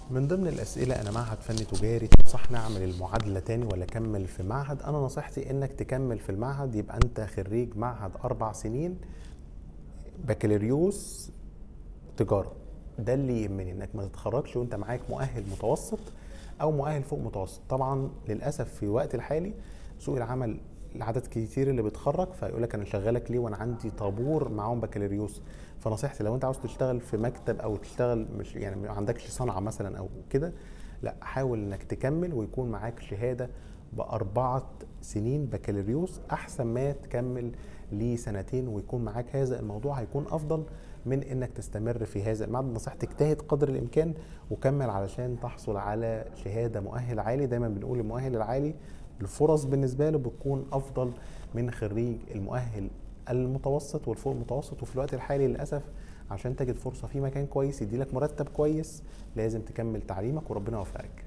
من ضمن الأسئلة أنا معهد فني تجاري تنصحني أعمل المعادلة تاني ولا أكمل في معهد؟ أنا نصيحتي إنك تكمل في المعهد يبقى أنت خريج معهد أربع سنين بكالوريوس تجارة ده اللي يهمني إنك ما تتخرجش وأنت معاك مؤهل متوسط أو مؤهل فوق متوسط طبعا للأسف في الوقت الحالي سوق العمل العدد كتير اللي بيتخرج فيقول لك انا شغالك ليه وانا عندي طابور معاهم بكالوريوس فنصيحتي لو انت عاوز تشتغل في مكتب او تشتغل مش يعني ما عندكش صنعه مثلا او كده لا حاول انك تكمل ويكون معاك شهاده باربعه سنين بكالوريوس احسن ما تكمل لسنتين ويكون معاك هذا الموضوع هيكون افضل من انك تستمر في هذا المعهد نصيحتي اجتهد قدر الامكان وكمل علشان تحصل على شهاده مؤهل عالي دايما بنقول المؤهل العالي الفرص بالنسبه له بتكون افضل من خريج المؤهل المتوسط والفوق المتوسط وفي الوقت الحالي للاسف عشان تجد فرصه في مكان كويس يديلك مرتب كويس لازم تكمل تعليمك وربنا يوفقك